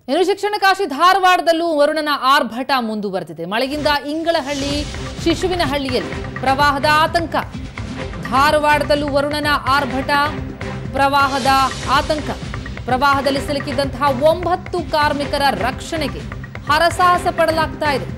ಇನ್ನು ಶಿಕ್ಷಣ ಕಾಶಿ ಧಾರವಾಡದಲ್ಲೂ ವರುಣನ ಆರ್ಭಟ ಮುಂದುವರೆದಿದೆ ಮಳೆಯಿಂದ ಇಂಗಳಹಳ್ಳಿ ಶಿಶುವಿನಹಳ್ಳಿಯಲ್ಲಿ ಪ್ರವಾಹದ ಆತಂಕ ಧಾರವಾಡದಲ್ಲೂ ವರುಣನ ಆರ್ಭಟ ಪ್ರವಾಹದ ಆತಂಕ ಪ್ರವಾಹದಲ್ಲಿ ಸಿಲುಕಿದ್ದಂತಹ ಒಂಬತ್ತು ಕಾರ್ಮಿಕರ ರಕ್ಷಣೆಗೆ ಹರಸಾಹಸ ಪಡಲಾಗ್ತಾ ಇದೆ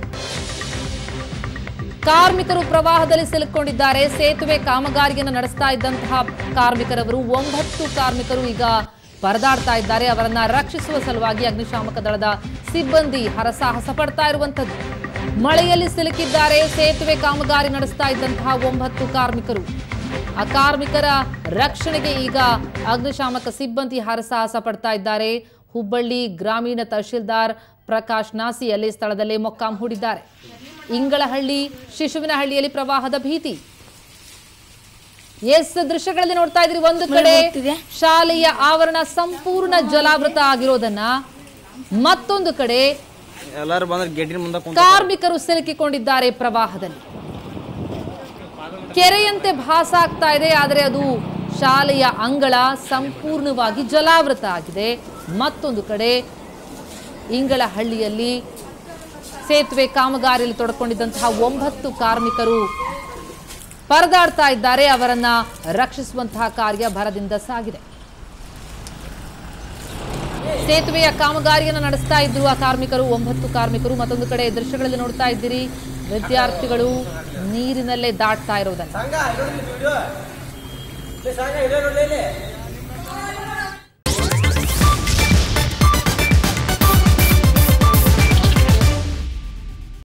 ಕಾರ್ಮಿಕರು ಪ್ರವಾಹದಲ್ಲಿ ಸಿಲುಕೊಂಡಿದ್ದಾರೆ ಸೇತುವೆ ಕಾಮಗಾರಿಯನ್ನು ನಡೆಸ್ತಾ ಇದ್ದಂತಹ ಕಾರ್ಮಿಕರವರು ಒಂಬತ್ತು ಕಾರ್ಮಿಕರು ಈಗ ಪರದಾಡ್ತಾ ಇದ್ದಾರೆ ಅವರನ್ನ ರಕ್ಷಿಸುವ ಸಲುವಾಗಿ ಅಗ್ನಿಶಾಮಕ ದಳದ ಸಿಬ್ಬಂದಿ ಹರಸಾಹಸ ಪಡ್ತಾ ಇರುವಂತದ್ದು ಮಳೆಯಲ್ಲಿ ಸಿಲುಕಿದ್ದಾರೆ ಸೇತುವೆ ಕಾಮಗಾರಿ ನಡೆಸ್ತಾ ಇದ್ದಂತಹ ಒಂಬತ್ತು ಕಾರ್ಮಿಕರು ಆ ಕಾರ್ಮಿಕರ ರಕ್ಷಣೆಗೆ ಈಗ ಅಗ್ನಿಶಾಮಕ ಸಿಬ್ಬಂದಿ ಹರಸಾಹಸ ಪಡ್ತಾ ಇದ್ದಾರೆ ಹುಬ್ಬಳ್ಳಿ ಗ್ರಾಮೀಣ ತಹಶೀಲ್ದಾರ್ ಪ್ರಕಾಶ್ ನಾಸಿ ಅಲ್ಲಿ ಸ್ಥಳದಲ್ಲೇ ಮೊಕ್ಕಾಂ ಹೂಡಿದ್ದಾರೆ ಇಂಗಳಹಳ್ಳಿ ಶಿಶುವಿನಹಳ್ಳಿಯಲ್ಲಿ ಪ್ರವಾಹದ ಭೀತಿ ಎಸ್ ದೃಶ್ಯಗಳಲ್ಲಿ ನೋಡ್ತಾ ಇದ್ರಿ ಒಂದು ಕಡೆ ಶಾಲೆಯ ಆವರಣ ಸಂಪೂರ್ಣ ಜಲಾವೃತ ಆಗಿರೋದನ್ನ ಮತ್ತೊಂದು ಕಡೆ ಎಲ್ಲಾರು ಬಂದ್ರೆ ಗೇಟಿನ ಮುಂದೆ ಕುಂತ ಕಾರ್ಮಿಕರು ಸಿಲುಕಿಕೊಂಡಿದ್ದಾರೆ ಪ್ರವಾಹದಲ್ಲಿ ಕೆರೆಯಂತೆ ಭಾಸ ಆಗ್ತಾ ಇದೆ ಆದರೆ ಅದು ಶಾಲೆಯ ಅಂಗಳ ಸಂಪೂರ್ಣವಾಗಿ ಜಲಾವೃತ ಆಗಿದೆ ಮತ್ತೊಂದು ಕಡೆ ಇಂಗಳಹಳ್ಳಿಯಲ್ಲಿ ಸೇತುವೆ ಕಾಮಗಾರಿಯಲ್ಲಿ ತೊಡಕೊಂಡಿದ್ದಂತಹ ಒಂಬತ್ತು ಕಾರ್ಮಿಕರು ಪರದಾಡ್ತಾ ಇದ್ದಾರೆ ಅವರನ್ನ ರಕ್ಷಿಸುವಂತಹ ಕಾರ್ಯ ಭರದಿಂದ ಸಾಗಿದೆ ಸೇತುವೆಯ ಕಾಮಗಾರಿಯನ್ನು ನಡೆಸ್ತಾ ಇದ್ರು ಆ ಕಾರ್ಮಿಕರು ಒಂಬತ್ತು ಕಾರ್ಮಿಕರು ಮತ್ತೊಂದು ಕಡೆ ದೃಶ್ಯಗಳಲ್ಲಿ ನೋಡ್ತಾ ಇದ್ದೀರಿ ವಿದ್ಯಾರ್ಥಿಗಳು ನೀರಿನಲ್ಲೇ ದಾಟ್ತಾ ಇರೋದನ್ನ